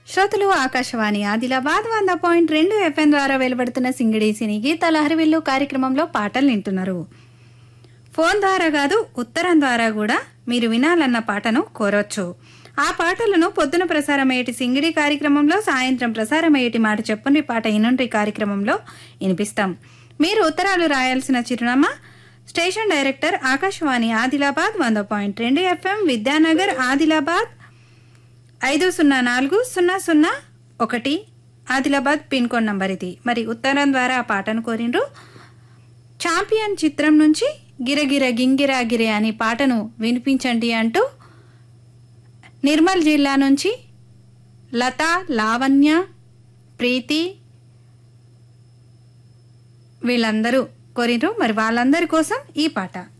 శ్రోతలు ఆకాశవాణి ఆదిలాబాద్ వంద పాయింట్ రెండు ఎఫ్ఎం ద్వారా వెలువడుతున్న సింగిడి సినీ గీతాల హరివిల్లు కార్యక్రమంలో పాటలు వింటున్నారు ఫోన్ ద్వారా కాదు ఉత్తరం ద్వారా కూడా మీరు వినాలన్న పాటను కోరొచ్చు ఆ పాటలను పొద్దున ప్రసారమయ్యేటి సింగిడి కార్యక్రమంలో సాయంత్రం ప్రసారమయ్యేటి మాట చెప్పుని పాట ఇనుండ్రి కార్యక్రమంలో వినిపిస్తాం మీరు ఉత్తరాలు రాయాల్సిన చిరునామా స్టేషన్ డైరెక్టర్ ఆకాశవాణి ఆదిలాబాద్ వంద పాయింట్ రెండు ఎఫ్ఎం విద్యానగర్ ఆదిలాబాద్ ఐదు సున్నా నాలుగు సున్నా సున్నా ఒకటి ఆదిలాబాద్ పిన్ కోడ్ నంబర్ ఇది మరి ఉత్తరం ద్వారా ఆ పాటను కోరిండ్రు ఛాంపియన్ చిత్రం నుంచి గిరగిర గింగిరా గిరే అనే పాటను వినిపించండి అంటూ నిర్మల్ జిల్లా నుంచి లత లావణ్య ప్రీతి వీళ్ళందరూ కోరిండ్రు మరి వాళ్ళందరి కోసం ఈ పాట